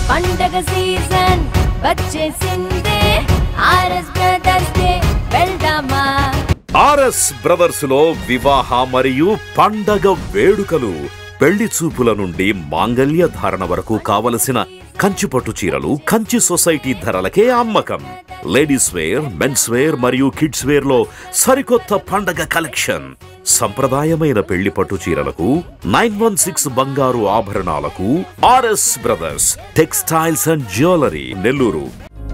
పండగ సీజన్ వచ్చేసిందే RS Brothers డే వెళ్దామా ఆర్ఎస్ బ్రదర్స్ లో వివాహ మరియు పండగ వేడుకలు పెళ్లి చూపుల నుండి మాంగళ్య ధారణ వరకు కావలసిన కంచి పట్టు చీరలు కంచి సొసైటీ ధరలకే అమ్మకం లేడీస్ వేర్ మెన్స్ వేర్ మరియు కిడ్స్ వేర్ లో సరికొత్త పండగ కలెక్షన్ సంప్రదాయమైన పెళ్లి పట్టు చీరలకు నైన్ వన్ సిక్స్ బంగారు ఆభరణాలకు RS Brothers textiles and jewellery Nellore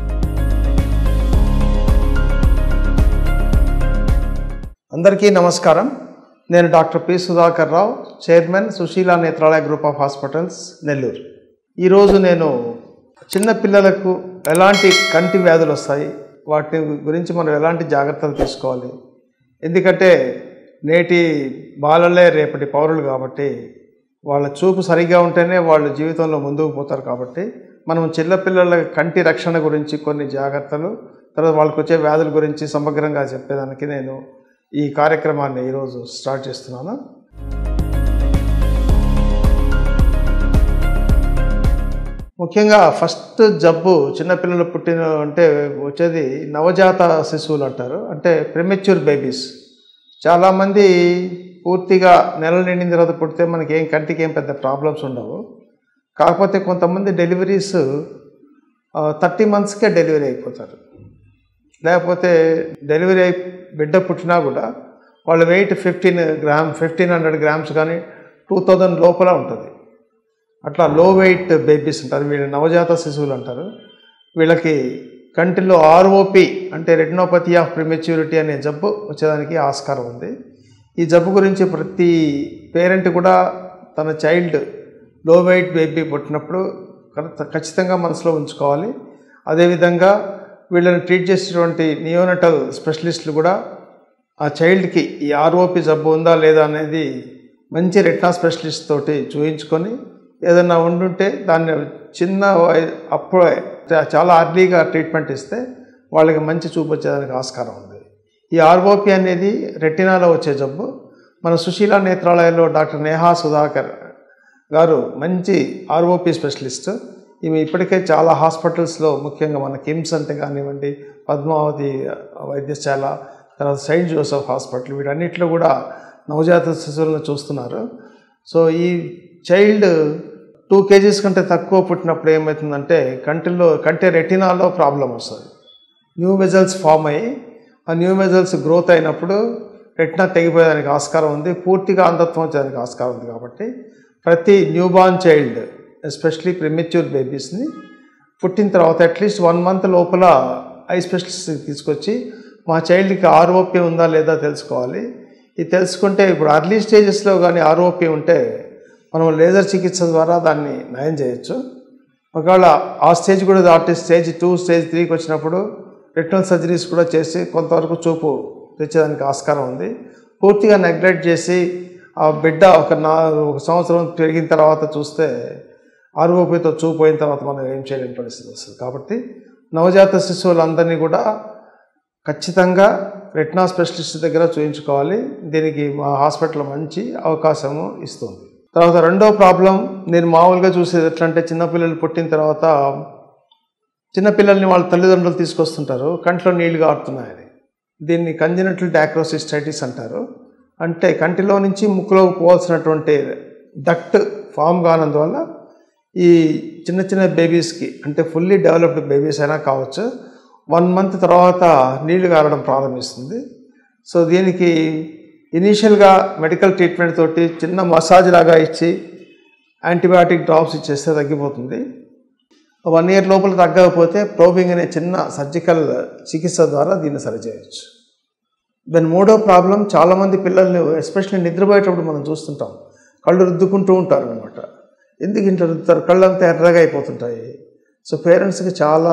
అందరికీ నమస్కారం నేను doctor P Sudhakar Rao chairman Sushila Netralaya group of hospitals Nellore ఈరోజు నేను చిన్న పిల్లలకు ఎలాంటి కంటి వ్యాధులు వస్తాయి వాటి గురించి మనం ఎలాంటి జాగ్రత్తలు తీసుకోవాలి ఎందుకంటే నేటి బాలలే రేపటి పౌరులు కాబట్టి వాళ్ళ చూపు సరిగా ఉంటేనే వాళ్ళు జీవితంలో ముందుకు పోతారు కాబట్టి మనం చిన్నపిల్లల కంటి రక్షణ గురించి కొన్ని జాగ్రత్తలు తర్వాత వాళ్ళకి వచ్చే వ్యాధుల గురించి సమగ్రంగా చెప్పేదానికి నేను ఈ కార్యక్రమాన్ని ఈరోజు స్టార్ట్ చేస్తున్నాను ముఖ్యంగా ఫస్ట్ జబ్బు చిన్నపిల్లలు పుట్టిన అంటే వచ్చేది నవజాత శిశువులు అంటారు అంటే ప్రిమెచ్యూర్ బేబీస్ చాలామంది పూర్తిగా నెలలు నిండిన తర్వాత పుడితే మనకి ఏం కంటికి ఏం పెద్ద ప్రాబ్లమ్స్ ఉండవు కాకపోతే కొంతమంది డెలివరీస్ థర్టీ మంత్స్కే డెలివరీ అయిపోతారు లేకపోతే డెలివరీ అయి బిడ్డ పుట్టినా కూడా వాళ్ళ weight fifteen gram fifteen hundred grams కానీ టూ థౌజండ్ లోపల ఉంటుంది అట్లా లో వెయిట్ బేబీస్ ఉంటారు వీళ్ళు నవజాత శిశువులు అంటారు వీళ్ళకి కంటిలో ఆర్ఓపి అంటే రెటినోపతి ఆఫ్ ప్రిమెచ్యూరిటీ అనే జబ్బు వచ్చేదానికి ఆస్కారం ఉంది ఈ జబ్బు గురించి ప్రతి పేరెంట్ కూడా తన చైల్డ్ లో వెయిట్ బేబీ పుట్టినప్పుడు కరెక్ట్- ఖచ్చితంగా మనసులో ఉంచుకోవాలి అదేవిధంగా వీళ్ళని ట్రీట్ చేసేటువంటి నియోనటల్ స్పెషలిస్టులు కూడా ఆ చైల్డ్కి ఈ ఆర్ఓపి జబ్బు ఉందా లేదా అనేది మంచి రెట్నా స్పెషలిస్ట్ తోటి చూయించుకొని ఏదైనా ఉండుంటే దాన్ని చిన్న వయ- అప్పుడే చాలా అర్లీగా ట్రీట్మెంట్ ఇస్తే వాళ్ళకి మంచి చూపు వచ్చేదానికి ఆస్కారం ఉంది ఈ ఆర్ఓపి అనేది రెటినాలో వచ్చే జబ్బు మన సుశీల నేత్రాలయంలో డాక్టర్ నేహా సుధాకర్ గారు మంచి ఆర్ఓపి స్పెషలిస్ట్ ఈమె ఇప్పటికే చాలా హాస్పిటల్స్లో ముఖ్యంగా మన కిమ్స్ అంటే కానివ్వండి పద్మావతి వైద్యశాల తర్వాత సెయింట్ జోసెఫ్ హాస్పిటల్ వీటన్నిటిలో కూడా నవజాత శిశువులను చూస్తున్నారు సో ఈ చైల్డ్ టూ కేజీస్ కంటే తక్కువ పుట్టినప్పుడు ఏమవుతుందంటే కంటిలో కంటి రెటినాలో ప్రాబ్లం వస్తుంది న్యూ వెజల్స్ ఫామ్ అయ్యి ఆ న్యూ వెజల్స్ గ్రోత్ అయినప్పుడు రెటినా తెగిపోయేదానికి ఆస్కారం ఉంది పూర్తిగా అంధత్వం వచ్చేదానికి ఆస్కారం ఉంది కాబట్టి ప్రతి న్యూబార్న్ చైల్డ్ ఎస్పెషలీ ప్రిమెచ్యూర్ బేబీస్ని పుట్టిన తర్వాత అట్లీస్ట్ వన్ మంత్ లోపల ఐ స్పెషలిస్ట్ తీసుకొచ్చి మా చైల్డ్కి ఆర్ఓపీ ఉందా లేదా తెలుసుకోవాలి ఇది తెలుసుకుంటే ఇప్పుడు అర్లీ స్టేజెస్లో కానీ ఆర్ఓపీ ఉంటే మనం లేజర్ చికిత్స ద్వారా దాన్ని నయం చేయొచ్చు ఒకవేళ ఆ స్టేజ్ కూడా దాటి స్టేజ్ టూ స్టేజ్ త్రీకి వచ్చినప్పుడు రెటినల్ సర్జరీస్ కూడా చేసి కొంతవరకు చూపు తెచ్చేదానికి ఆస్కారం ఉంది పూర్తిగా నెగ్లెక్ట్ చేసి ఆ బిడ్డ ఒక నా ఒక సంవత్సరం పెరిగిన తర్వాత చూస్తే ఆర్ఓపితో చూపు పోయిన తర్వాత మనం ఏం చేయలేని పరిస్థితి వస్తుంది కాబట్టి నవజాత శిశువులందరినీ కూడా ఖచ్చితంగా రెటినా స్పెషలిస్ట్ దగ్గర చూయించుకోవాలి దీనికి మా హాస్పిటల్ మంచి అవకాశము ఇస్తుంది తర్వాత రెండో ప్రాబ్లం నేను మామూలుగా చూసేది ఎట్లా అంటే చిన్నపిల్లలు పుట్టిన తర్వాత చిన్నపిల్లల్ని వాళ్ళ తల్లిదండ్రులు తీసుకొస్తుంటారు కంట్లో నీళ్లు కారుతున్నాయని దీన్ని కంజనటల్ డాక్రోసిస్టైటిస్ అంటారు అంటే కంటిలో నుంచి ముక్కులోకి పోవాల్సినటువంటి డక్ట్ ఫామ్ కానందువల్ల ఈ చిన్న చిన్న బేబీస్కి అంటే ఫుల్లీ డెవలప్డ్ బేబీస్ అయినా కావచ్చు వన్ మంత్ తర్వాత నీళ్లు కారడం ప్రారంభిస్తుంది సో దీనికి ఇనీషియల్గా మెడికల్ ట్రీట్మెంట్ తోటి చిన్న మసాజ్ లాగా ఇచ్చి యాంటీబయాటిక్ డ్రాప్స్ ఇచ్చేస్తే తగ్గిపోతుంది వన్ ఇయర్ లోపల తగ్గకపోతే ప్రోబింగ్ అనే చిన్న సర్జికల్ చికిత్స ద్వారా దీన్ని సరిచేయచ్చు దెన్ మూడో ప్రాబ్లం చాలామంది పిల్లల్ని ఎస్పెషల్లీ నిద్రపోయేటప్పుడు మనం చూస్తుంటాం కళ్ళు రుద్దుకుంటూ ఉంటారు అనమాట ఎందుకు ఇంట్లో రుద్దుతారు కళ్ళు అంతా ఎర్రగా అయిపోతుంటాయి సో పేరెంట్స్కి చాలా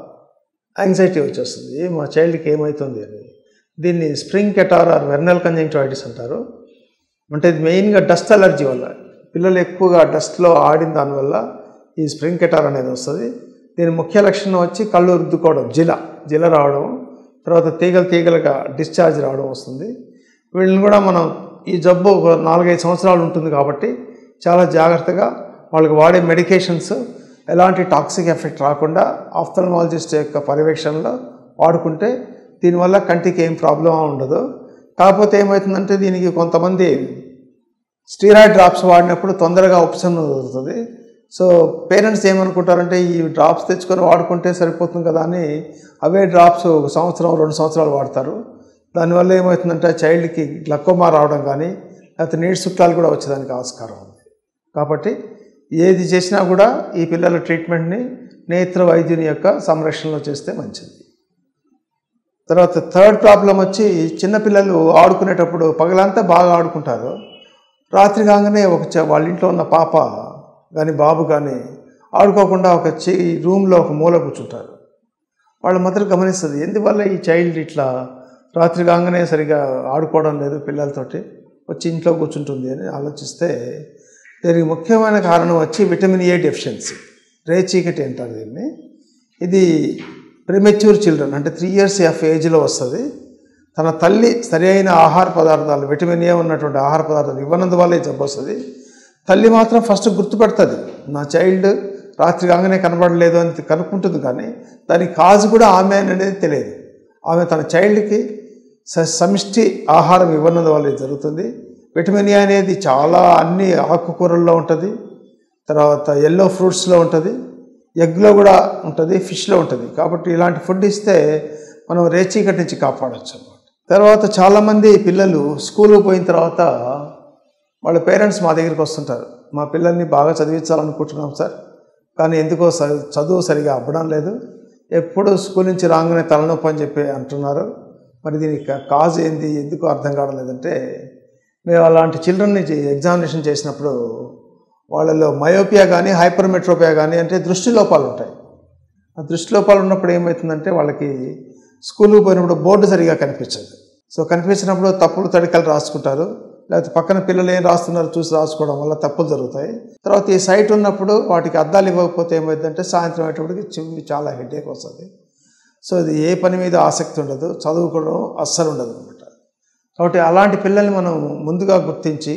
యాంగ్జైటీ వచ్చేస్తుంది మా చైల్డ్కి ఏమవుతుంది అని దీన్ని spring catarrh or vernal conjunctivitis అంటారు అంటే ఇది మెయిన్గా డస్ట్ అలర్జీ వల్ల పిల్లలు ఎక్కువగా డస్ట్లో ఆడిన దానివల్ల ఈ స్ప్రింగ్ కెటార్ అనేది వస్తుంది దీని ముఖ్య లక్షణం వచ్చి కళ్ళు రుద్దుకోవడం జిల జిల రావడం తర్వాత తీగలు తీగలుగా డిశ్చార్జ్ రావడం వస్తుంది వీళ్ళని కూడా మనం ఈ జబ్బు ఒక నాలుగైదు సంవత్సరాలు ఉంటుంది కాబట్టి చాలా జాగ్రత్తగా వాళ్ళకి వాడే మెడికేషన్స్ ఎలాంటి టాక్సిక్ ఎఫెక్ట్ రాకుండా ఆఫ్థల్మాలజిస్ట్ యొక్క పర్యవేక్షణలో వాడుకుంటే దీనివల్ల కంటికి ఏం ప్రాబ్లం ఉండదు కాకపోతే ఏమవుతుందంటే దీనికి కొంతమంది స్టీరాయిడ్ డ్రాప్స్ వాడినప్పుడు తొందరగా ఉపశమనం దొరుకుతుంది సో పేరెంట్స్ ఏమనుకుంటారంటే ఈ డ్రాప్స్ తెచ్చుకొని వాడుకుంటే సరిపోతుంది కదా అని అవే డ్రాప్స్ ఒక సంవత్సరం రెండు సంవత్సరాలు వాడతారు దానివల్ల ఏమవుతుందంటే ఆ చైల్డ్కి గ్లకోమా రావడం కానీ లేకపోతే నీటి చుట్టాలు కూడా వచ్చేదానికి ఆస్కారం ఉంది కాబట్టి ఏది చేసినా కూడా ఈ పిల్లల ట్రీట్మెంట్ని నేత్ర వైద్యుని యొక్క సంరక్షణలో చేస్తే మంచిది తర్వాత థర్డ్ ప్రాబ్లం వచ్చి చిన్నపిల్లలు ఆడుకునేటప్పుడు పగలంతా బాగా ఆడుకుంటారు రాత్రి కాగానే ఒక చ- వాళ్ళ ఇంట్లో ఉన్న పాప కానీ బాబు కానీ ఆడుకోకుండా ఒక చి రూమ్లో ఒక మూల కూర్చుంటారు వాళ్ళ మదర్ గమనిస్తుంది ఎందువల్ల ఈ చైల్డ్ ఇట్లా రాత్రి కాగానే సరిగా ఆడుకోవడం లేదు పిల్లలతోటి వచ్చి ఇంట్లో కూర్చుంటుంది అని ఆలోచిస్తే దీనికి ముఖ్యమైన కారణం వచ్చి విటమిన్ ఏ డెఫిషియన్సీ రేచీకటి అంటారు దీన్ని ఇది ప్రిమెచ్యూర్ చిల్డ్రన్ అంటే త్రీ ఇయర్స్ ఆఫ్ ఏజ్లో వస్తుంది తన తల్లి సరి అయిన ఆహార పదార్థాలు విటమిన్ ఏ ఉన్నటువంటి ఆహార పదార్థాలు ఇవ్వనందువల్ల ఈ జబ్బు వస్తుంది తల్లి మాత్రం ఫస్ట్ గుర్తుపెడుతుంది నా చైల్డ్ రాత్రి కాగానే కనబడలేదు అని కనుక్కుంటుంది కానీ దానికి కాజు కూడా ఆమె అనేది తెలియదు ఆమె తన చైల్డ్కి స- సమిష్టి ఆహారం ఇవ్వనందువల్ల ఇది జరుగుతుంది విటమిన్ ఏ అనేది చాలా అన్ని ఆకుకూరల్లో ఉంటుంది తర్వాత ఎల్లో ఫ్రూట్స్లో ఉంటుంది ఎగ్లో కూడా ఉంటుంది ఫిష్లో ఉంటుంది కాబట్టి ఇలాంటి ఫుడ్ ఇస్తే మనం రేచీకటి నుంచి కాపాడచ్చు అన్నమాట తర్వాత చాలామంది పిల్లలు స్కూల్కి పోయిన తర్వాత వాళ్ళ పేరెంట్స్ మా దగ్గరికి వస్తుంటారు మా పిల్లల్ని బాగా చదివించాలనుకుంటున్నాం సార్ కానీ ఎందుకో స- చదువు సరిగా అవ్వడం లేదు ఎప్పుడు స్కూల్ నుంచి రాగానే తలనొప్పి అని చెప్పి అంటున్నారు మరి దీనికి కా- కాజ్ ఏంది ఎందుకు అర్థం కావడం లేదంటే మేము అలాంటి చిల్డ్రన్ని ఎగ్జామినేషన్ చేసినప్పుడు వాళ్ళలో మయోపియా కానీ హైపర్మెట్రోపియా కానీ అంటే దృష్టి లోపాలు ఉంటాయి ఆ దృష్టి లోపాలు ఉన్నప్పుడు ఏమవుతుందంటే వాళ్ళకి స్కూల్కి పోయినప్పుడు బోర్డు సరిగా కనిపించదు సో కనిపించినప్పుడు తప్పులు తడికలు రాసుకుంటారు లేకపోతే పక్కన పిల్లలు ఏం రాస్తున్నారో చూసి రాసుకోవడం వల్ల తప్పులు జరుగుతాయి తర్వాత ఈ సైట్ ఉన్నప్పుడు వాటికి అద్దాలు ఇవ్వకపోతే ఏమైందంటే సాయంత్రం అయ్యేటప్పటికి చెవి చాలా హెడేక్ వస్తుంది సో ఇది ఏ పని మీద ఆసక్తి ఉండదు చదువుకోవడం అస్సలు ఉండదు అనమాట కాబట్టి అలాంటి పిల్లల్ని మనం ముందుగా గుర్తించి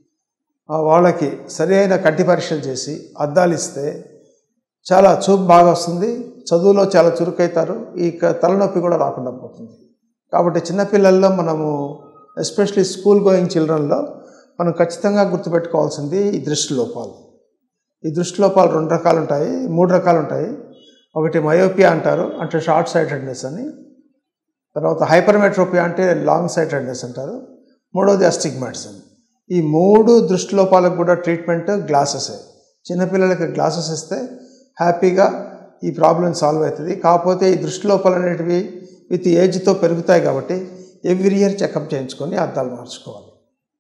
ఆ వాళ్ళకి సరి అయిన కంటి పరీక్షలు చేసి అద్దాలు ఇస్తే చాలా చూపు బాగా వస్తుంది చదువులో చాలా చురుకైతారు ఈ క- తలనొప్పి కూడా రాకుండా పోతుంది కాబట్టి చిన్నపిల్లల్లో మనము ఎస్పెషలీ స్కూల్ గోయింగ్ చిల్డ్రన్లో మనం ఖచ్చితంగా గుర్తుపెట్టుకోవాల్సింది ఈ దృష్టి లోపాలు ఈ దృష్టి లోపాలు రెండు రకాలు ఉంటాయి మూడు రకాలు ఉంటాయి ఒకటి మయోపియా అంటారు అంటే షార్ట్ సైటెడ్నెస్ అని తర్వాత హైపర్మెట్రోపియా అంటే లాంగ్ సైటెడ్నెస్ అంటారు మూడవది అస్టిగ్మాట్స్ అని ఈ మూడు దృష్టి లోపాలకు కూడా ట్రీట్మెంట్ గ్లాసెస్ చిన్నపిల్లలకి గ్లాసెస్ ఇస్తే హ్యాపీగా ఈ ప్రాబ్లం సాల్వ్ అవుతుంది కాకపోతే ఈ దృష్టి లోపాలు అనేటివి విత్ ఏజ్తో పెరుగుతాయి కాబట్టి ఎవ్రీ ఇయర్ చెకప్ చేయించుకొని అద్దాలు మార్చుకోవాలి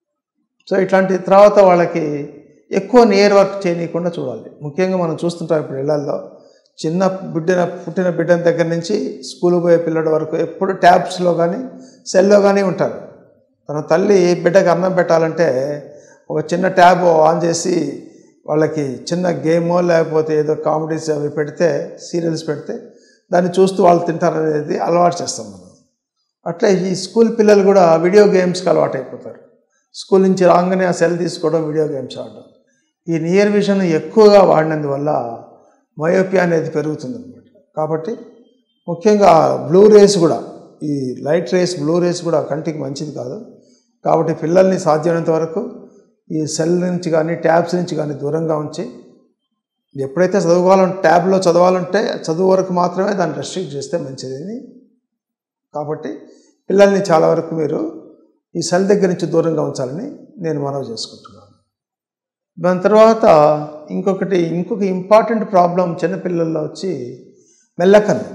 సో ఇట్లాంటి తర్వాత వాళ్ళకి ఎక్కువ నియర్ వర్క్ చేయనీయకుండా చూడాలి ముఖ్యంగా మనం చూస్తుంటాం ఇప్పుడు ఇళ్లలో చిన్న బిడ్డన పుట్టిన బిడ్డన దగ్గర నుంచి స్కూల్ పోయే పిల్లడి వరకు ఎప్పుడు ట్యాబ్స్లో కానీ సెల్లో కానీ ఉంటారు తన తల్లి బిడ్డకి అన్నం పెట్టాలంటే ఒక చిన్న ట్యాబ్ ఆన్ చేసి వాళ్ళకి చిన్న గేమో లేకపోతే ఏదో కామెడీస్ అవి పెడితే సీరియల్స్ పెడితే దాన్ని చూస్తూ వాళ్ళు తింటారనేది అలవాటు చేస్తాం మనం అట్లే ఈ స్కూల్ పిల్లలు కూడా వీడియో గేమ్స్కి అలవాటు అయిపోతారు స్కూల్ నుంచి రాగానే ఆ సెల్ తీసుకోవడం వీడియో గేమ్స్ ఆడడం ఈ నియర్ విజన్ ఎక్కువగా వాడినందువల్ల మయోపియా అనేది పెరుగుతుంది అనమాట కాబట్టి ముఖ్యంగా బ్లూ రేస్ కూడా ఈ లైట్ రేస్ బ్లూ రేస్ కూడా కంటికి మంచిది కాదు కాబట్టి పిల్లల్ని సాధ్యమైనంత వరకు ఈ సెల్ నుంచి కానీ ట్యాబ్స్ నుంచి కానీ దూరంగా ఉంచి ఎప్పుడైతే చదువుకోవాలంటే ట్యాబ్లో చదవాలంటే చదువు వరకు మాత్రమే దాన్ని రెస్ట్రిక్ట్ చేస్తే మంచిది కాబట్టి పిల్లల్ని చాలా వరకు మీరు ఈ సెల్ దగ్గర నుంచి దూరంగా ఉంచాలని నేను మనవి చేసుకుంటున్నాను దాని తర్వాత ఇంకొకటి ఇంకొక ఇంపార్టెంట్ ప్రాబ్లం చిన్నపిల్లల్లో వచ్చి మెల్లకన్ను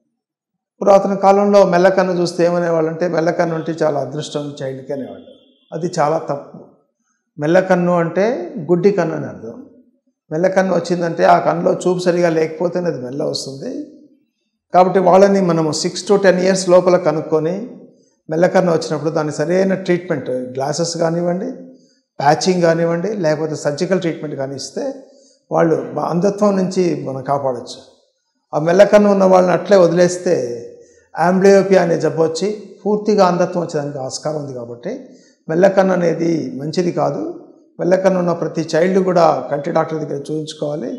పురాతన కాలంలో మెల్లకన్ను చూస్తే ఏమనేవాళ్ళంటే మెల్లకన్ను అంటే చాలా అదృష్టం చైల్డ్కి అనేవాళ్ళు అది చాలా తప్పు మెల్లకన్ను అంటే గుడ్డి కన్ను అని అర్థం మెల్లకన్ను వచ్చిందంటే ఆ కన్నులో చూపు సరిగా లేకపోతేనే అది మెల్ల వస్తుంది కాబట్టి వాళ్ళని మనము సిక్స్ టు టెన్ ఇయర్స్ లోపల కనుక్కొని మెల్లకన్ను వచ్చినప్పుడు దాని సరైన ట్రీట్మెంట్ గ్లాసెస్ కానివ్వండి ప్యాచింగ్ కానివ్వండి లేకపోతే సర్జికల్ ట్రీట్మెంట్ కానీ ఇస్తే వాళ్ళు బ- అంధత్వం నుంచి మనం కాపాడచ్చు ఆ మెల్లకన్ను ఉన్న వాళ్ళని అట్లే వదిలేస్తే ఆంబ్లియోపియా అనే జబ్బు వచ్చి పూర్తిగా అంధత్వం వచ్చేదానికి ఆస్కారం ఉంది కాబట్టి మెల్లకన్ను అనేది మంచిది కాదు మెల్లకన్ను ఉన్న ప్రతి చైల్డ్ కూడా కంటి డాక్టర్ దగ్గర చూపించుకోవాలి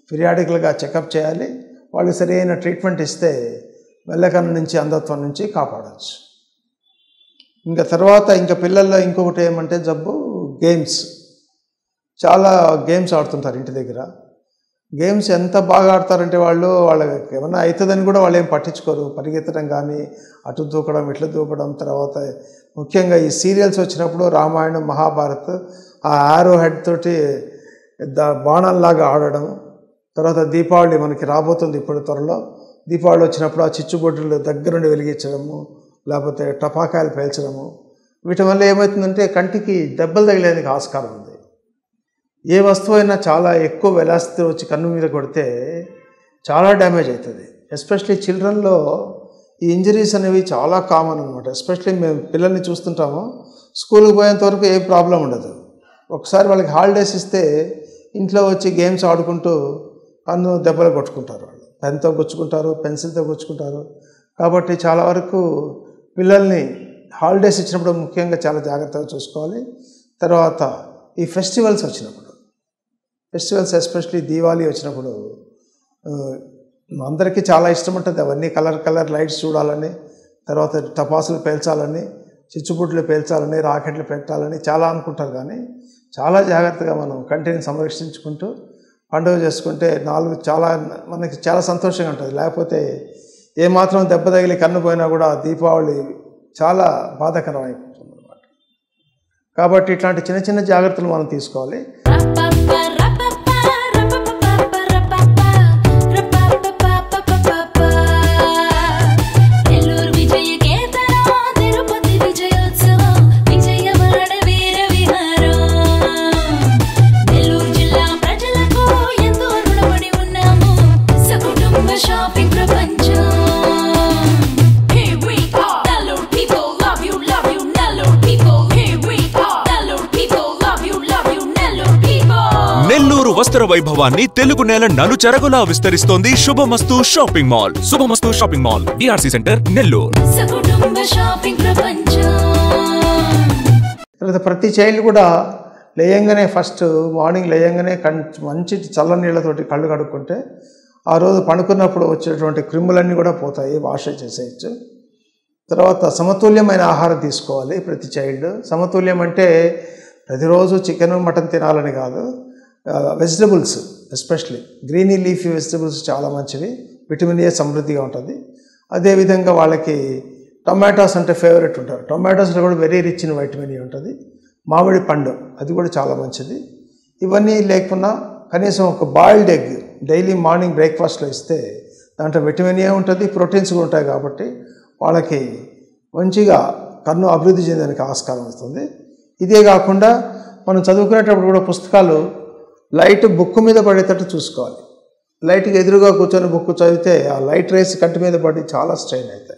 పీరియాడికల్గా చెకప్ చేయాలి వాళ్ళకి సరైన ట్రీట్మెంట్ ఇస్తే మెల్లకన్ను నుంచి అంధత్వం నుంచి కాపాడవచ్చు ఇంకా తర్వాత ఇంకా పిల్లల్లో ఇంకొకటి ఏమంటే జబ్బు గేమ్స్ చాలా గేమ్స్ ఆడుతుంటారు ఇంటి దగ్గర గేమ్స్ ఎంత బాగా ఆడతారంటే వాళ్ళు వాళ్ళకి ఏమన్నా అవుతుందని కూడా వాళ్ళు ఏం పట్టించుకోరు పరిగెత్తడం కానీ అటు దూకడం ఇట్లా దూకడం తర్వాత ముఖ్యంగా ఈ సీరియల్స్ వచ్చినప్పుడు రామాయణం మహాభారత్ ఆ ఆరో హెడ్ తోటి ద బాణంలాగా ఆడడం తర్వాత దీపావళి మనకి రాబోతుంది ఇప్పుడు త్వరలో దీపావళి వచ్చినప్పుడు ఆ చిచ్చుబొడ్డులు దగ్గరుండి వెలిగించడము లేకపోతే టపాకాయలు పేల్చడము వీటి వల్ల ఏమవుతుందంటే కంటికి దెబ్బలు తగిలేందుకు ఆస్కారం ఉంది ఏ వస్తువు అయినా చాలా ఎక్కువ వెలాసిటీ వచ్చి కన్ను మీద కొడితే చాలా డ్యామేజ్ అవుతుంది ఎస్పెషలీ చిల్డ్రన్లో ఈ ఇంజరీస్ అనేవి చాలా కామన్ అనమాట ఎస్పెషలీ మేము పిల్లల్ని చూస్తుంటాము స్కూల్కి పోయేంత వరకు ఏ ప్రాబ్లం ఉండదు ఒకసారి వాళ్ళకి హాలిడేస్ ఇస్తే ఇంట్లో వచ్చి గేమ్స్ ఆడుకుంటూ కన్ను దెబ్బలు కొట్టుకుంటారు వాళ్ళు పెన్తో గుచ్చుకుంటారు పెన్సిల్తో గుచ్చుకుంటారు కాబట్టి చాలా వరకు పిల్లల్ని హాలిడేస్ ఇచ్చినప్పుడు ముఖ్యంగా చాలా జాగ్రత్తగా చూసుకోవాలి తర్వాత ఈ ఫెస్టివల్స్ వచ్చినప్పుడు ఫెస్టివల్స్ ఎస్పెషలీ దీవాళీ వచ్చినప్పుడు ఆ, అందరికీ చాలా ఇష్టం ఉంటుంది అవన్నీ కలర్ కలర్ లైట్స్ చూడాలని తర్వాత టపాసులు పేల్చాలని చిచ్చుబుడ్లు పేల్చాలని రాకెట్లు పెట్టాలని చాలా అనుకుంటారు కానీ చాలా జాగ్రత్తగా మనం కంటిని సంరక్షించుకుంటూ పండుగ చేసుకుంటే నాలుగు చాలా మనకి చాలా సంతోషంగా ఉంటుంది లేకపోతే ఏమాత్రం దెబ్బ తగిలి కన్ను పోయినా కూడా దీపావళి చాలా బాధాకరం అయిపోతుంది అనమాట కాబట్టి ఇట్లాంటి చిన్న చిన్న జాగ్రత్తలు మనం తీసుకోవాలి నెల్లూరు విజయ కేతనం తిరుపతి విజయోత్సవం విజయవాడ వీర విహారం నెల్లూరు జిల్లా ప్రజలకు ఎంతో రుణపడి ఉన్నాము సకుటుంబ షాపింగ్ ప్రపంచం Here we are, Nellore people love you, love you, Nellore people. Here we are, Nellore people love you, love you, Nellore people. Nellore వస్త్ర వైభవాన్ని తెలుగు నేల నలుచెరగులా విస్తరిస్తోంది Shubhamastu shopping mall Shubhamastu shopping mall DRC centre Nellore సకుటుంబ షాపింగ్ ప్రపంచం తర్వాత ప్రతి చైల్డ్ కూడా లేయంగానే ఫస్ట్ మార్నింగ్ లేయంగానే కం మంచి చల్ల నీళ్ళతోటి కళ్ళు కడుక్కుంటే ఆ రోజు పడుకున్నప్పుడు వచ్చేటువంటి క్రిములన్నీ కూడా పోతాయి వాష్ చేసేయచ్చు తర్వాత సమతుల్యమైన ఆహారం తీసుకోవాలి ప్రతి చైల్డ్ సమతుల్యం అంటే ప్రతిరోజు చికెన్ మటన్ తినాలని కాదు vegetables especially greeny leafy vegetables చాలా మంచివి విటమిన్ ఏ సమృద్ధిగా ఉంటుంది అదేవిధంగా వాళ్ళకి టొమాటోస్ అంటే ఫేవరెట్ ఉంటారు టొమాటోస్లో కూడా very rich in vitamin A ఉంటుంది మామిడి పండు అది కూడా చాలా మంచిది ఇవన్నీ లేకున్నా కనీసం ఒక బాయిల్డ్ ఎగ్ డైలీ మార్నింగ్ బ్రేక్ఫాస్ట్లో ఇస్తే దాంట్లో విటమిన్ ఏ ఉంటుంది ప్రోటీన్స్ కూడా ఉంటాయి కాబట్టి వాళ్ళకి మంచిగా కన్ను అభివృద్ధి చెందడానికి ఆస్కారం వస్తుంది ఇదే కాకుండా మనం చదువుకునేటప్పుడు కూడా పుస్తకాలు లైట్ బుక్ మీద పడేటట్టు చూసుకోవాలి లైట్కి ఎదురుగా కూర్చొని బుక్ చదివితే ఆ లైట్ రేస్ కంటి మీద పడి చాలా స్ట్రెయిన్ అవుతాయి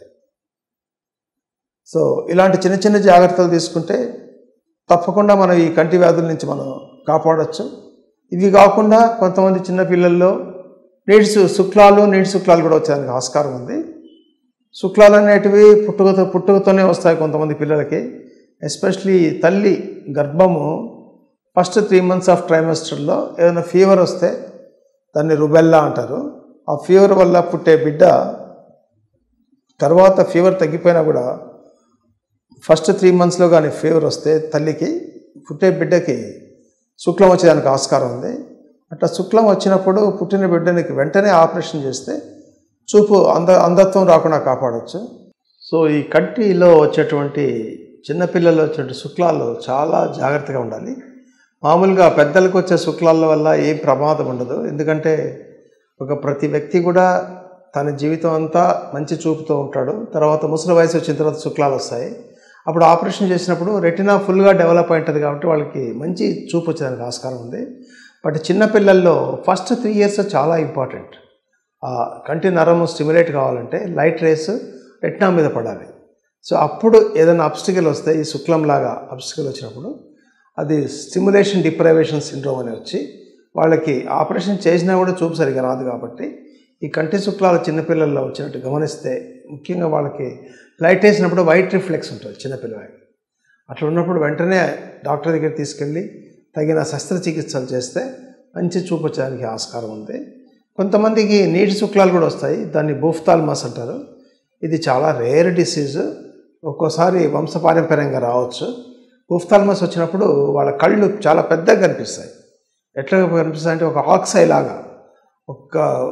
సో ఇలాంటి చిన్న చిన్న జాగ్రత్తలు తీసుకుంటే తప్పకుండా మనం ఈ కంటి వ్యాధుల నుంచి మనం కాపాడవచ్చు ఇవి కాకుండా కొంతమంది చిన్న పిల్లల్లో నీడ్స్ శుక్లాలు నీటి శుక్లాలు కూడా వచ్చేదానికి ఆస్కారం ఉంది శుక్లాలు అనేటివి పుట్టుకతో పుట్టుకతోనే వస్తాయి కొంతమంది పిల్లలకి ఎస్పెషలీ తల్లి గర్భము ఫస్ట్ త్రీ మంత్స్ ఆఫ్ ట్రైమెస్టర్లో ఏదైనా ఫీవర్ వస్తే దాన్ని రుబెల్లా అంటారు ఆ ఫీవర్ వల్ల పుట్టే బిడ్డ తర్వాత ఫీవర్ తగ్గిపోయినా కూడా ఫస్ట్ త్రీ మంత్స్లో కానీ ఫీవర్ వస్తే తల్లికి పుట్టే బిడ్డకి శుక్లం వచ్చేదానికి ఆస్కారం ఉంది అట్లా శుక్లం వచ్చినప్పుడు పుట్టిన బిడ్డనికి వెంటనే ఆపరేషన్ చేస్తే చూపు అంద అంధత్వం రాకుండా కాపాడవచ్చు సో ఈ కంటిలో వచ్చేటువంటి చిన్నపిల్లలు వచ్చేటువంటి శుక్లాలు చాలా జాగ్రత్తగా ఉండాలి మామూలుగా పెద్దలకు వచ్చే శుక్లాల వల్ల ఏం ప్రమాదం ఉండదు ఎందుకంటే ఒక ప్రతి వ్యక్తి కూడా తన జీవితం అంతా మంచి చూపుతూ ఉంటాడు తర్వాత ముసలి వయసు వచ్చిన తర్వాత శుక్లాలు వస్తాయి అప్పుడు ఆపరేషన్ చేసినప్పుడు రెటినా ఫుల్గా డెవలప్ అయి ఉంటుంది కాబట్టి వాళ్ళకి మంచి చూపు వచ్చేదానికి ఆస్కారం ఉంది బట్ చిన్నపిల్లల్లో ఫస్ట్ త్రీ ఇయర్స్ చాలా ఇంపార్టెంట్ ఆ కంటి నరము స్టిమ్యులేట్ కావాలంటే లైట్ రేస్ రెటినా మీద పడాలి సో అప్పుడు ఏదైనా అబ్స్టికల్ వస్తే ఈ శుక్లంలాగా అబ్స్టికల్ వచ్చినప్పుడు అది స్టిమ్యులేషన్ డిప్రైవేషన్ సిండ్రోమ్ అని వచ్చి వాళ్ళకి ఆపరేషన్ చేసినా కూడా చూపు సరిగా రాదు కాబట్టి ఈ కంటి శుక్లాలు చిన్నపిల్లల్లో వచ్చినట్టు గమనిస్తే ముఖ్యంగా వాళ్ళకి లైట్ వేసినప్పుడు వైట్ రిఫ్లెక్స్ ఉంటుంది చిన్నపిల్లలకి అట్లా ఉన్నప్పుడు వెంటనే డాక్టర్ దగ్గర తీసుకెళ్ళి తగిన శస్త్రచికిత్సలు చేస్తే మంచి చూపు వచ్చేదానికి ఆస్కారం ఉంది కొంతమందికి నీటి శుక్లాలు కూడా వస్తాయి దాన్ని బూఫ్తాల్మస్ అంటారు ఇది చాలా రేర్ డిసీజ్ ఒక్కోసారి వంశపారంపర్యంగా రావచ్చు బూఫ్తాల్మస్ వచ్చినప్పుడు వాళ్ళ కళ్ళు చాలా పెద్దగా కనిపిస్తాయి ఎట్లా కనిపిస్తాయి అంటే ఒక ఆక్సై లాగా ఒక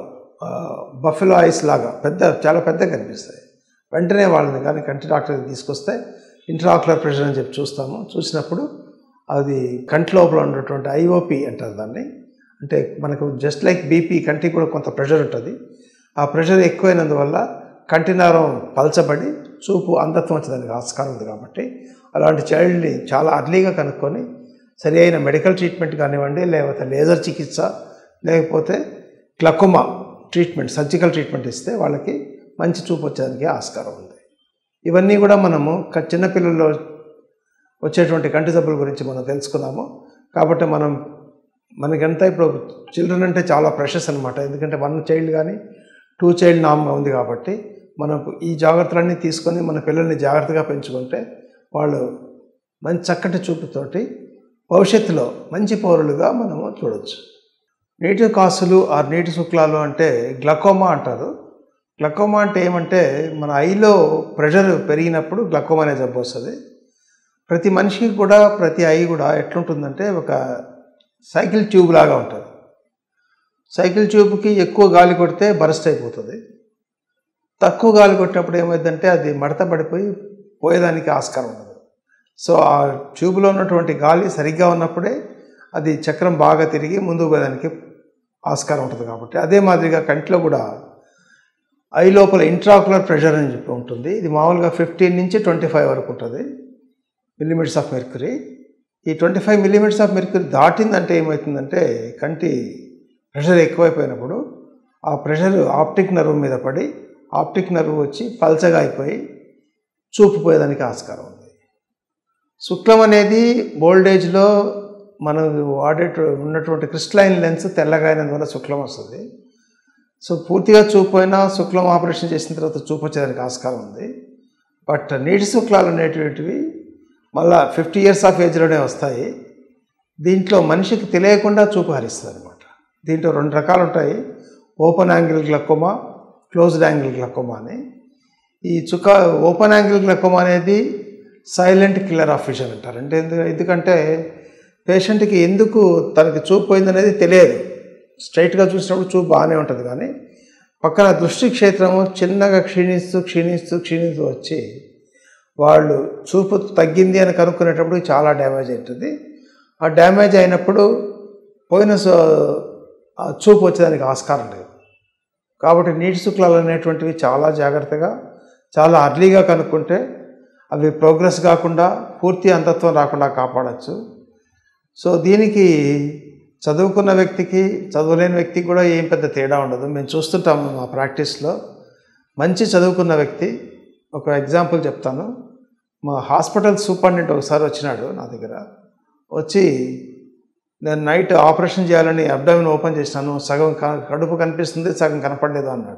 బఫెలో ఐస్ లాగా పెద్ద చాలా పెద్దగా కనిపిస్తాయి వెంటనే వాళ్ళని కానీ కంటి డాక్టర్కి తీసుకొస్తే ఇంట్రాక్యులర్ ప్రెషర్ అని చెప్పి చూస్తాము చూసినప్పుడు అది కంటి లోపల ఉన్నటువంటి ఐఓపి అంటారు దాన్ని అంటే మనకు జస్ట్ లైక్ బీపీ కంటికి కూడా కొంత ప్రెషర్ ఉంటుంది ఆ ప్రెషర్ ఎక్కువైనందువల్ల కంటి నరం పల్చబడి చూపు అంధత్వం వచ్చేదానికి ఆస్కారం ఉంది కాబట్టి అలాంటి చైల్డ్ని చాలా అర్లీగా కనుక్కొని సరి అయిన మెడికల్ ట్రీట్మెంట్ కానివ్వండి లేకపోతే లేజర్ చికిత్స లేకపోతే గ్లకోమా ట్రీట్మెంట్ సర్జికల్ ట్రీట్మెంట్ ఇస్తే వాళ్ళకి మంచి చూపు వచ్చేదానికి ఆస్కారం ఉంది ఇవన్నీ కూడా మనము క- చిన్నపిల్లల్లో వచ్చేటువంటి కంటి జబ్బుల గురించి మనం తెలుసుకున్నాము కాబట్టి మనం మనకెంత ఇప్పుడు చిల్డ్రన్ అంటే చాలా ప్రెషస్ అనమాట ఎందుకంటే వన్ చైల్డ్ కానీ టూ చైల్డ్ నామ్గా ఉంది కాబట్టి మనకు ఈ జాగ్రత్తలన్నీ తీసుకొని మన పిల్లల్ని జాగ్రత్తగా పెంచుకుంటే వాళ్ళు మంచి చక్కటి చూపుతోటి భవిష్యత్తులో మంచి పౌరులుగా మనము చూడొచ్చు నీటి కాసులు ఆ నీటి శుక్లాలు అంటే గ్లకోమా అంటారు గ్లకోమా అంటే ఏమంటే మన ఐలో ప్రెషర్ పెరిగినప్పుడు గ్లకోమా అనే జబ్బు వస్తుంది ప్రతి మనిషికి కూడా ప్రతి ఐ కూడా ఎట్లుంటుందంటే ఒక సైకిల్ ట్యూబ్ లాగా ఉంటుంది సైకిల్ ట్యూబ్కి ఎక్కువ గాలి కొడితే బరస్ట్ అయిపోతుంది తక్కువ గాలి కొట్టినప్పుడు ఏమైందంటే అది మడత పడిపోయి పోయేదానికి ఆస్కారం ఉండదు సో ఆ ట్యూబ్లో ఉన్నటువంటి గాలి సరిగ్గా ఉన్నప్పుడే అది చక్రం బాగా తిరిగి ముందుకు పోయేదానికి ఆస్కారం ఉంటుంది కాబట్టి అదే మాదిరిగా కంటిలో కూడా ఐ లోపల ఇంట్రాకులర్ ప్రెషర్ అని చెప్పి ఉంటుంది ఇది మామూలుగా ఫిఫ్టీన్ నుంచి ట్వంటీ ఫైవ్ వరకు ఉంటుంది మిల్లీమీటర్స్ ఆఫ్ మెర్క్యూరీ ఈ twenty five millimetres of mercury దాటిందంటే ఏమవుతుందంటే కంటి ప్రెషర్ ఎక్కువైపోయినప్పుడు ఆ ప్రెషర్ ఆప్టిక్ నర్వ్ మీద పడి ఆప్టిక్ నర్వ్ వచ్చి పల్చగా అయిపోయి చూపు పోయేదానికి ఆస్కారం ఉంది శుక్లం అనేది ఓల్డ్ ఏజ్లో మనం వాడే ఉన్నటువంటి క్రిస్టలైన్ లెన్స్ తెల్లగా అయినందువల్ల శుక్లం వస్తుంది సో పూర్తిగా చూపు పోయినా శుక్లం ఆపరేషన్ చేసిన తర్వాత చూపు వచ్చేదానికి ఆస్కారం ఉంది బట్ నీటి శుక్లాలు అనేటువంటివి మళ్ళా ఫిఫ్టీ ఇయర్స్ ఆఫ్ ఏజ్లోనే వస్తాయి దీంట్లో మనిషికి తెలియకుండా చూపు హరిస్తుంది అనమాట దీంట్లో రెండు రకాలు ఉంటాయి open angle glaucoma closed angle glaucoma అని ఈ చుక్క ఓపెన్ యాంగిల్ గ్లకోమా అనేది సైలెంట్ కిల్లర్ ఆఫ్ విజన్ అంటారు అంటే ఎందు- ఎందుకంటే పేషెంట్కి ఎందుకు తనకి చూపు పోయిందనేది తెలియదు స్ట్రైట్గా చూసినప్పుడు చూపు బాగానే ఉంటుంది కానీ పక్కన దృష్టి క్షేత్రము చిన్నగా క్షీణిస్తూ క్షీణిస్తూ క్షీణిస్తూ వచ్చి వాళ్ళు చూపు తగ్గింది అని కనుక్కునేటప్పుడు చాలా డ్యామేజ్ అవుతుంది ఆ డ్యామేజ్ అయినప్పుడు పోయిన సో- ఆ చూపు వచ్చేదానికి ఆస్కారం లేదు కాబట్టి నీటి శుక్లాలు అనేటువంటివి చాలా జాగ్రత్తగా చాలా అర్లీగా కనుక్కుంటే అవి ప్రోగ్రెస్ కాకుండా పూర్తి అంధత్వం రాకుండా కాపాడచ్చు సో దీనికి చదువుకున్న వ్యక్తికి చదువులేని వ్యక్తికి కూడా ఏం పెద్ద తేడా ఉండదు మేము చూస్తుంటాము మా ప్రాక్టీస్లో మంచి చదువుకున్న వ్యక్తి ఒక ఎగ్జాంపుల్ చెప్తాను మా హాస్పిటల్ సూపరింటెండెంట్ ఒకసారి వచ్చినాడు నా దగ్గర వచ్చి నేను నైట్ ఆపరేషన్ చేయాలని అబ్డామిన్ ఓపెన్ చేసినాను సగం క- కడుపు కనిపిస్తుంది సగం కనపడలేదు అన్నాడు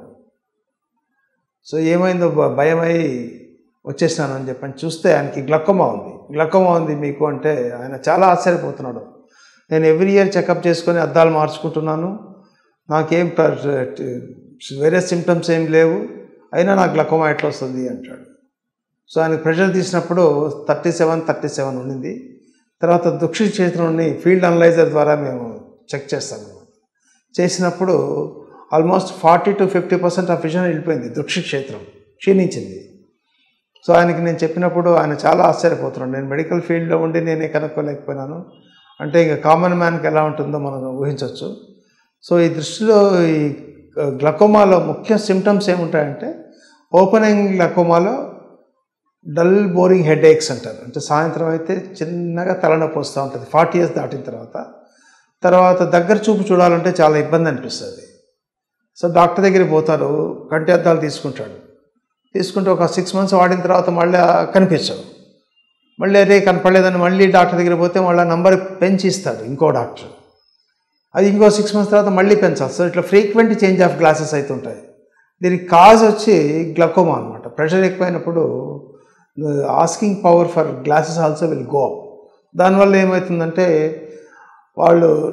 సో ఏమైందో భ- భయమై వచ్చేసినాను అని చెప్పని చూస్తే ఆయనకి గ్లకోమా ఉంది గ్లకోమా ఉంది మీకు అంటే ఆయన చాలా ఆశ్చర్యపోతున్నాడు నేను ఎవ్రీ ఇయర్ చెకప్ చేసుకొని అద్దాలు మార్చుకుంటున్నాను నాకేం ప్ర- వేరే సిమ్టమ్స్ ఏం లేవు అయినా నాకు గ్లకోమా ఎట్లా వస్తుంది అంటాడు సో ఆయన ప్రెషర్ తీసినప్పుడు థర్టీ సెవెన్ థర్టీ సెవెన్ ఉండింది తర్వాత దుక్షి క్షేత్రంని ఫీల్డ్ అనలైజర్ ద్వారా మేము చెక్ చేస్తాం చేసినప్పుడు almost forty to fifty percent of vision వెళ్ళిపోయింది దుక్షి క్షేత్రం క్షీణించింది సో ఆయనకి నేను చెప్పినప్పుడు ఆయన చాలా ఆశ్చర్యపోతున్నాడు నేను మెడికల్ ఫీల్డ్లో ఉండి నేనే కనుక్కోలేకపోయినాను అంటే ఇంకా కామన్ మ్యాన్కి ఎలా ఉంటుందో మనం ఊహించవచ్చు సో ఈ దృష్టిలో ఈ గ్లకోమాలో ముఖ్య సిమ్టమ్స్ ఏముంటాయంటే ఓపెనింగ్ గ్లకోమాలో డల్ బోరింగ్ హెడ్ ఏక్స్ అంటారు అంటే సాయంత్రం అయితే చిన్నగా తలనొప్పి వస్తూ ఉంటుంది ఫార్టీ ఇయర్స్ దాటిన తర్వాత తర్వాత దగ్గర చూపు చూడాలంటే చాలా ఇబ్బంది అనిపిస్తుంది సో డాక్టర్ దగ్గరికి పోతారు కంటి అద్దాలు తీసుకుంటాడు తీసుకుంటే ఒక సిక్స్ మంత్స్ వాడిన తర్వాత మళ్ళీ కనిపించవు మళ్ళీ అదే కనపడలేదని మళ్ళీ డాక్టర్ దగ్గర పోతే మళ్ళీ నంబర్ పెంచి ఇస్తాడు ఇంకో డాక్టర్ అది ఇంకో సిక్స్ మంత్స్ తర్వాత మళ్ళీ పెంచాలి సో ఇట్లా ఫ్రీక్వెంట్ చేంజ్ ఆఫ్ గ్లాసెస్ అవుతుంటాయి దీనికి కాజ్ వచ్చి గ్లకోమా అనమాట ప్రెషర్ ఎక్కువైనప్పుడు asking power for glasses also will go up దానివల్ల ఏమవుతుందంటే వాళ్ళు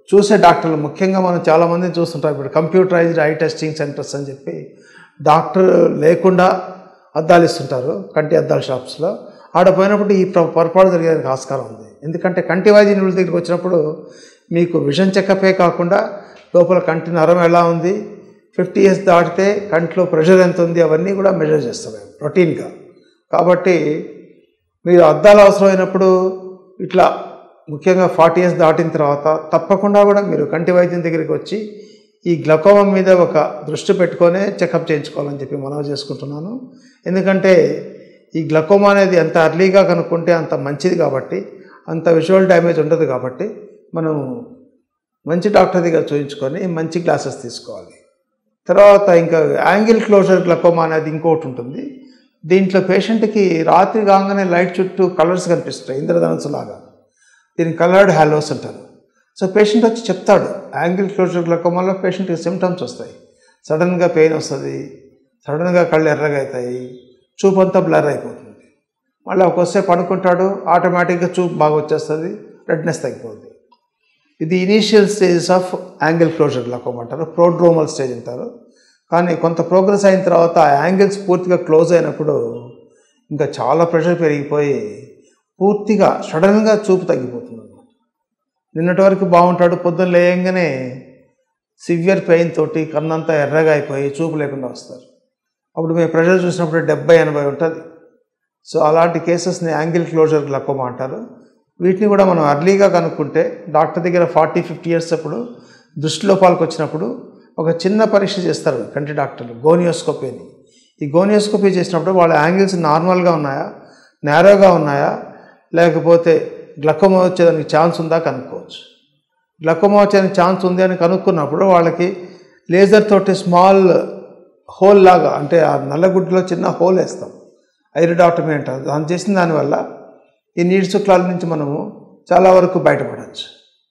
చూసే డాక్టర్లు ముఖ్యంగా మనం చాలామందిని చూస్తుంటాం ఇప్పుడు కంప్యూటరైజ్డ్ ఐ టెస్టింగ్ సెంటర్స్ అని చెప్పి డాక్టర్ లేకుండా అద్దాలు ఇస్తుంటారు కంటి అద్దాల షాప్స్లో ఆడ పోయినప్పుడు ఈ ప్ర- పొరపాటు జరిగేదానికి ఆస్కారం ఉంది ఎందుకంటే కంటి వైద్య నిపుణుల దగ్గరికి వచ్చినప్పుడు మీకు విజన్ చెకపే కాకుండా లోపల కంటి నరం ఎలా ఉంది ఫిఫ్టీ ఇయర్స్ దాటితే కంటిలో ప్రెషర్ ఎంత ఉంది అవన్నీ కూడా మెజర్ చేస్తాం మేము రొటీన్గా కాబట్టి మీరు అద్దాలు అవసరమైనప్పుడు ఇట్లా ముఖ్యంగా ఫార్టీ ఇయర్స్ దాటిన తర్వాత తప్పకుండా కూడా మీరు కంటి వైద్యం దగ్గరికి వచ్చి ఈ గ్లకోమా మీద ఒక దృష్టి పెట్టుకొనే చెకప్ చేయించుకోవాలని చెప్పి మనవి చేసుకుంటున్నాను ఎందుకంటే ఈ గ్లకోమా అనేది ఎంత అర్లీగా కనుక్కుంటే అంత మంచిది కాబట్టి అంత విజువల్ డ్యామేజ్ ఉండదు కాబట్టి మనం మంచి డాక్టర్ దగ్గర చూయించుకొని మంచి గ్లాసెస్ తీసుకోవాలి తర్వాత ఇంకా యాంగిల్ క్లోజర్ గ్లకోమా అనేది ఇంకోటి ఉంటుంది దీంట్లో పేషెంట్కి రాత్రి కాగానే లైట్ చుట్టూ కలర్స్ కనిపిస్తాయి ఇంద్రధనుసు లాగా దీన్ని కలర్డ్ హ్యాలోస్ అంటారు సో పేషెంట్ వచ్చి చెప్తాడు యాంగిల్ క్లోజర్ గ్లకోమాలో పేషెంట్కి సిమ్టమ్స్ వస్తాయి సడన్గా పెయిన్ వస్తుంది సడన్గా కళ్ళు ఎర్రగా అవుతాయి చూపు అంతా బ్లర్ అయిపోతుంది మళ్ళీ ఒక్కొస్తే పడుకుంటాడు ఆటోమేటిక్గా చూపు బాగా వచ్చేస్తుంది రెడ్నెస్ తగ్గిపోతుంది ఇది initial stages of angle closure glaucoma అంటారు ప్రోడ్రోమల్ స్టేజ్ అంటారు కానీ కొంత ప్రోగ్రెస్ అయిన తర్వాత ఆ యాంగిల్స్ పూర్తిగా క్లోజ్ అయినప్పుడు ఇంకా చాలా ప్రెషర్ పెరిగిపోయి పూర్తిగా సడన్గా చూపు తగ్గిపోతుంది అన్నమాట నిన్నటి వరకు బాగుంటాడు పొద్దున్న లేయంగానే సివియర్ పెయిన్ తోటి కన్నంతా ఎర్రగా అయిపోయి చూపు లేకుండా వస్తారు అప్పుడు మేము ప్రెషర్ చూసినప్పుడు డెబ్బై ఎనభై ఉంటుంది సో అలాంటి కేసెస్ని యాంగిల్ క్లోజర్ గ్లకోమా అంటారు వీటిని కూడా మనం అర్లీగా కనుక్కుంటే డాక్టర్ దగ్గర ఫార్టీ ఫిఫ్టీ ఇయర్స్ అప్పుడు దృష్టి లోపాలకు వచ్చినప్పుడు ఒక చిన్న పరీక్ష చేస్తారు కంటి డాక్టర్లు గోనియోస్కోపీ అని ఈ గోనియోస్కోపీ చేసినప్పుడు వాళ్ళ యాంగిల్స్ నార్మల్గా ఉన్నాయా నేరోగా ఉన్నాయా లేకపోతే గ్లకోమా వచ్చేదానికి ఛాన్స్ ఉందా కనుక్కోవచ్చు గ్లకోమా వచ్చేదానికి ఛాన్స్ ఉంది అని కనుక్కున్నప్పుడు వాళ్ళకి లేజర్ తోటి స్మాల్ హోల్ లాగా అంటే ఆ నల్లగుడ్డలో చిన్న హోల్ వేస్తాం ఐరిడాటమీ అంటారు దాన్ని చేసిన దానివల్ల ఈ నీటి శుక్లాల నుంచి మనము చాలా వరకు బయటపడవచ్చు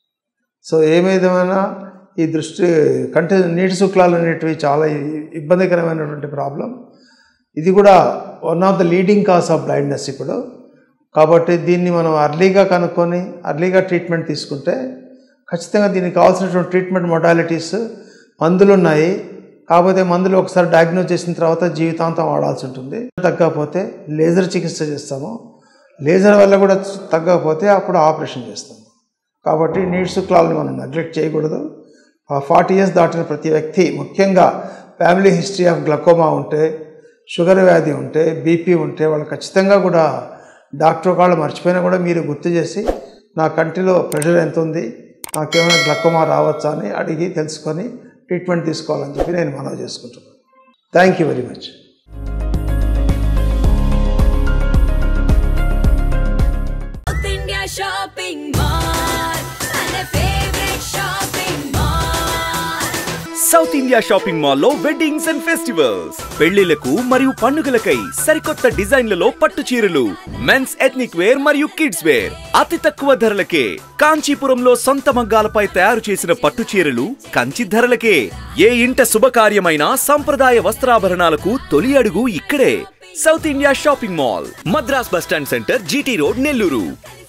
సో ఏమేదేమైనా ఈ దృష్టి కంటి నీటి శుక్లాలు అనేటివి చాలా ఇ- ఇబ్బందికరమైనటువంటి ప్రాబ్లం ఇది కూడా one of the leading cause of blindness ఇప్పుడు కాబట్టి దీన్ని మనం అర్లీగా కనుక్కొని అర్లీగా ట్రీట్మెంట్ తీసుకుంటే ఖచ్చితంగా దీనికి కావాల్సినటువంటి ట్రీట్మెంట్ మొడాలిటీస్ మందులు ఉన్నాయి కాకపోతే మందులు ఒకసారి డయాగ్నోస్ చేసిన తర్వాత జీవితాంతం వాడాల్సి ఉంటుంది తగ్గకపోతే లేజర్ చికిత్స చేస్తాము లేజర్ వల్ల కూడా తగ్గకపోతే అప్పుడు ఆపరేషన్ చేస్తాము కాబట్టి నీటి శుక్లాలను మనం నెగ్లెక్ట్ చేయకూడదు ఫార్టీ ఇయర్స్ దాటిన ప్రతి వ్యక్తి ముఖ్యంగా ఫ్యామిలీ హిస్టరీ ఆఫ్ గ్లకోమా ఉంటే షుగర్ వ్యాధి ఉంటే బీపీ ఉంటే వాళ్ళు ఖచ్చితంగా కూడా డాక్టర్ వాళ్ళు మర్చిపోయినా కూడా మీరు గుర్తు చేసి నా కంటిలో ప్రెషర్ ఎంత ఉంది నాకేమైనా గ్లకోమా రావచ్చా అని అడిగి తెలుసుకొని ట్రీట్మెంట్ తీసుకోవాలని చెప్పి నేను మనవి చేసుకుంటున్నాను thank you very much South India Shopping Mall. My favorite shopping mall. South India shopping మాల్లో వెడ్డింగ్స్ అండ్ ఫెస్టివల్స్ పెళ్లిలకు మరియు పండుగలకై సరికొత్త డిజైన్లలో పట్టు చీరలు మెన్స్ ఎథ్నిక్ వేర్ మరియు కిడ్స్ వేర్ అతి తక్కువ ధరలకే కాంచీపురంలో సొంత మగ్గాలపై తయారు చేసిన పట్టు చీరలు కంచి ధరలకే ఏ ఇంట శుభకార్యమైన సంప్రదాయ వస్త్రాభరణాలకు తొలి అడుగు ఇక్కడే South India shopping mall Madras bus stand centre GT road Nellore